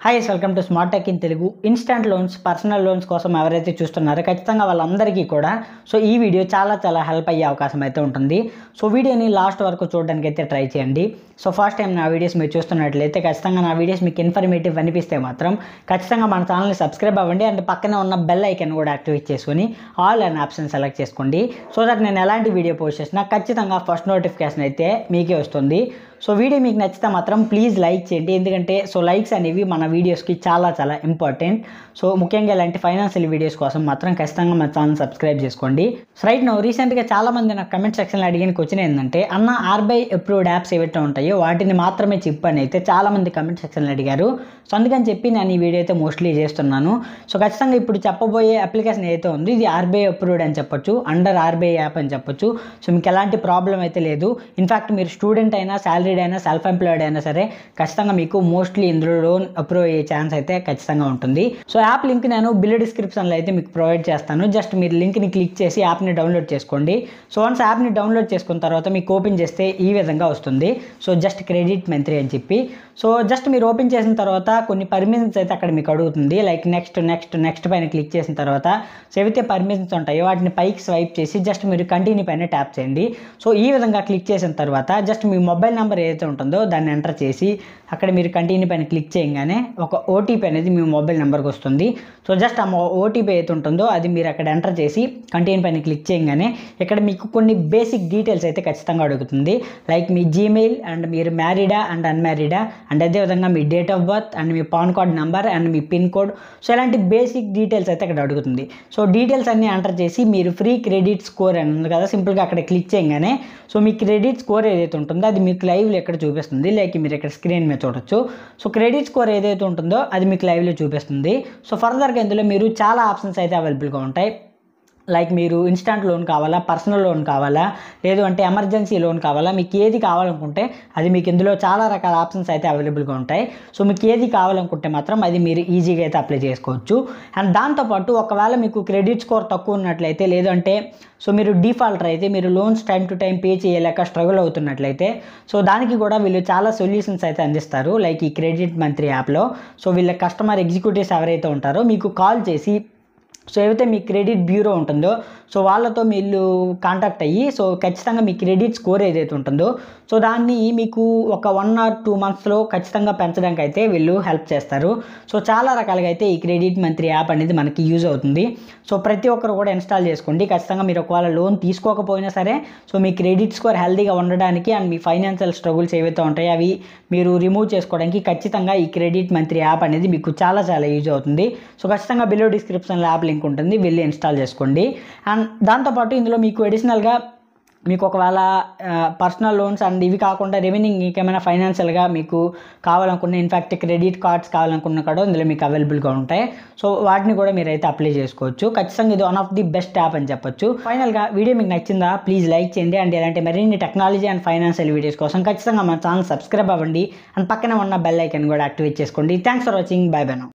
hi welcome to smart tech in Telugu instant loans personal loans కోసం ఎవరైతే చూస్తున్నారో ఖచ్చితంగా వాళ్ళందరికీ కూడా సో ఈ వీడియో చాలా చాలా హెల్ప్ అయ్యే అవకాశం అయితే ఉంటుంది సో వీడియోని లాస్ట్ వరకు చూడడానికి అయితే ట్రై చేయండి సో ఫస్ట్ టైం నా వీడియోస్ మీరు చూస్తున్నట్లయితే ఖచ్చితంగా నా వీడియోస్ మీకు ఇన్ఫర్మేటివ్ అనిపిస్తే మాత్రం ఖచ్చితంగా మన ఛానల్ని సబ్స్క్రైబ్ అవ్వండి అండ్ పక్కనే ఉన్న బెల్ ఐకన్ కూడా యాక్టివేట్ చేసుకొని ఆల్ అనే ఆప్షన్ సెలెక్ట్ చేసుకోండి సో దట్ నేను ఎలాంటి వీడియో పోస్ట్ చేసినా ఖచ్చితంగా ఫస్ట్ నోటిఫికేషన్ అయితే మీకే వస్తుంది సో వీడియో మీకు నచ్చితే మాత్రం ప్లీజ్ లైక్ చేయండి ఎందుకంటే సో లైక్స్ అనేవి మన వీడియోస్కి చాలా చాలా ఇంపార్టెంట్ సో ముఖ్యంగా ఇలాంటి ఫైనాన్షియల్ వీడియోస్ కోసం మాత్రం ఖచ్చితంగా మన ఛానల్ సబ్స్క్రైబ్ చేసుకోండి సో రైట్ నో రీసెంట్గా చాలా మంది నాకు కమెంట్ సెక్షన్లో అడిగిన క్వశ్చన్ ఏంటంటే అన్న ఆర్బీఐ అప్రూవ్డ్ యాప్స్ ఏవైతే ఉంటాయో వాటిని మాత్రమే చిప్ అని అయితే చాలా మంది కమెంట్ సెక్షన్లో అడిగారు సో అందుకని చెప్పి నేను ఈ వీడియో అయితే మోస్ట్లీ చేస్తున్నాను సో ఖచ్చితంగా ఇప్పుడు చెప్పబోయే అప్లికేషన్ ఏదైతే ఉందో ఇది ఆర్బీఐ అప్రూవ్డ్ అని చెప్పొచ్చు అండర్ ఆర్బీఐ యాప్ అని చెప్పొచ్చు సో మీకు ఎలాంటి ప్రాబ్లం అయితే లేదు ఇన్ఫాక్ట్ మీరు స్టూడెంట్ అయినా శాలరీడ్ అయినా సెల్ఫ్ ఎంప్లాయిడ్ అయినా సరే ఖచ్చితంగా మీకు మోస్ట్లీ ఇందులో లోన్ అప్రూవ్ అయ్యే ఛాన్స్ అయితే ఖచ్చితంగా ఉంటుంది సో యాప్ లింక్ నేను బిల్ డిస్క్రిప్షన్లో అయితే మీకు ప్రొవైడ్ చేస్తాను జస్ట్ మీరు లింక్ని క్లిక్ చేసి యాప్ని డౌన్లోడ్ చేసుకోండి సో వన్స్ యాప్ని డౌన్లోడ్ చేసుకున్న తర్వాత మీకు ఓపెన్ చేస్తే ఈ విధంగా వస్తుంది సో జస్ట్ క్రెడిట్ మంత్రి అని చెప్పి సో జస్ట్ మీరు ఓపెన్ చేసిన తర్వాత కొన్ని పర్మిషన్స్ అయితే అక్కడ మీకు అడుగుతుంది లైక్ నెక్స్ట్ నెక్స్ట్ నెక్స్ట్ పైన క్లిక్ చేసిన తర్వాత సో ఏవైతే పర్మిషన్స్ ఉంటాయో వాటిని పైకి స్వైప్ చేసి జస్ట్ మీరు కంటిన్యూ పైన ట్యాప్ చేయండి సో ఈ విధంగా క్లిక్ చేసిన తర్వాత జస్ట్ మీ మొబైల్ నెంబర్ ఏదైతే ఉంటుందో దాన్ని ఎంటర్ చేసి అక్కడ మీరు కంటిన్యూ పైన క్లిక్ చేయగానే ఒక ఓటీపీ అనేది మీ మొబైల్ నెంబర్కి వస్తుంది సో జస్ట్ ఆ ఓటీపీ ఏదైతే ఉంటుందో అది మీరు అక్కడ ఎంటర్ చేసి కంటిన్యూ పైన క్లిక్ చేయగానే ఇక్కడ మీకు కొన్ని బేసిక్ డీటెయిల్స్ అయితే ఖచ్చితంగా అడుగుతుంది లైక్ మీ జీమెయిల్ అండ్ మీరు మ్యారీడా అండ్ అన్మ్యారీడా అండ్ అదేవిధంగా మీ డేట్ ఆఫ్ బర్త్ అండ్ మీ పాన్ కార్డ్ నెంబర్ అండ్ మీ పిన్ కోడ్ సో ఇలాంటి బేసిక్ డీటెయిల్స్ అయితే అక్కడ అడుగుతుంది సో డీటెయిల్స్ అన్నీ ఎంటర్ చేసి మీరు ఫ్రీ క్రెడిట్ స్కోర్ అని ఉంది కదా సింపుల్గా అక్కడ క్లిక్ చేయగానే సో మీ క్రెడిట్ స్కోర్ ఏదైతే ఉంటుందో అది మీకు లైవ్లో ఎక్కడ చూపిస్తుంది లైక్ మీరు ఇక్కడ స్క్రీన్ మీద చూడొచ్చు సో క్రెడిట్ స్కోర్ ఏదైతే ఉంటుందో అది మీకు లైవ్లో చూపిస్తుంది సో ఫర్దర్గా ఇందులో మీరు చాలా ఆప్షన్స్ అయితే అవైలబుల్గా ఉంటాయి లైక్ మీరు ఇన్స్టాంట్ లోన్ కావాలా పర్సనల్ లోన్ కావాలా లేదు అంటే ఎమర్జెన్సీ లోన్ కావాలా మీకు ఏది కావాలనుకుంటే అది మీకు ఇందులో చాలా రకాల ఆప్షన్స్ అయితే అవైలబుల్గా ఉంటాయి సో మీకు ఏది కావాలనుకుంటే మాత్రం అది మీరు ఈజీగా అయితే అప్లై చేసుకోవచ్చు అండ్ దాంతోపాటు ఒకవేళ మీకు క్రెడిట్ స్కోర్ తక్కువ ఉన్నట్లయితే లేదంటే సో మీరు డిఫాల్టర్ అయితే మీరు loans time to time pay చేయలేక స్ట్రగుల్ అవుతున్నట్లయితే సో దానికి కూడా వీళ్ళు చాలా సొల్యూషన్స్ అయితే అందిస్తారు లైక్ ఈ క్రెడిట్ మంత్రి యాప్లో సో వీళ్ళ కస్టమర్ ఎగ్జిక్యూటివ్స్ ఎవరైతే ఉంటారో మీకు కాల్ చేసి సో ఏవైతే మీ క్రెడిట్ బ్యూరో ఉంటుందో సో వాళ్ళతో మీరు కాంటాక్ట్ అయ్యి సో ఖచ్చితంగా మీ క్రెడిట్ స్కోర్ ఏదైతే ఉంటుందో సో దాన్ని మీకు ఒక వన్ ఆర్ టూ మంత్స్లో ఖచ్చితంగా పెంచడానికి అయితే వీళ్ళు హెల్ప్ చేస్తారు సో చాలా రకాలుగా అయితే ఈ క్రెడిట్ మంత్రి యాప్ అనేది మనకి యూజ్ అవుతుంది సో ప్రతి ఒక్కరు కూడా ఇన్స్టాల్ చేసుకోండి ఖచ్చితంగా మీరు ఒకవేళ లోన్ తీసుకోకపోయినా సరే సో మీ క్రెడిట్ స్కోర్ హెల్తీగా ఉండడానికి అండ్ మీ ఫైనాన్షియల్ స్ట్రగుల్స్ ఏవైతే ఉంటాయో అవి మీరు రిమూవ్ చేసుకోవడానికి ఖచ్చితంగా ఈ క్రెడిట్ మంత్రి యాప్ అనేది మీకు చాలా చాలా యూజ్ అవుతుంది సో ఖచ్చితంగా బిలో డిస్క్రిప్షన్లో యాప్ లింక్ ఉంటుంది వెళ్ళి ఇన్స్టాల్ చేసుకోండి అండ్ దాంతోపాటు ఇందులో మీకు అడిషనల్గా మీకు ఒకవేళ పర్సనల్ లోన్స్ అండ్ ఇవి కాకుండా రెవెన్యూంగ్ ఇంకేమైనా ఫైనాన్షియల్గా మీకు కావాలనుకున్న ఇన్ఫాక్ట్ క్రెడిట్ కార్డ్స్ కావాలనుకున్న కూడా ఇందులో మీకు అవైలబుల్గా ఉంటాయి సో వాటిని కూడా మీరు అయితే అప్లై చేసుకోవచ్చు ఖచ్చితంగా ఇది one of the best app అని చెప్పొచ్చు ఫైనల్గా వీడియో మీకు నచ్చిందా ప్లీజ్ లైక్ చేయండి అండ్ ఇలాంటి మరిన్ని టెక్నాలజీ అండ్ ఫైనాన్షియల్ వీడియోస్ కోసం ఖచ్చితంగా మన ఛానల్ సబ్స్క్రైబ్ అవ్వండి అండ్ పక్కనే ఉన్న బెల్ ఐకన్ కూడా యాక్టివేట్ చేసుకోండి thanks for watching bye bye now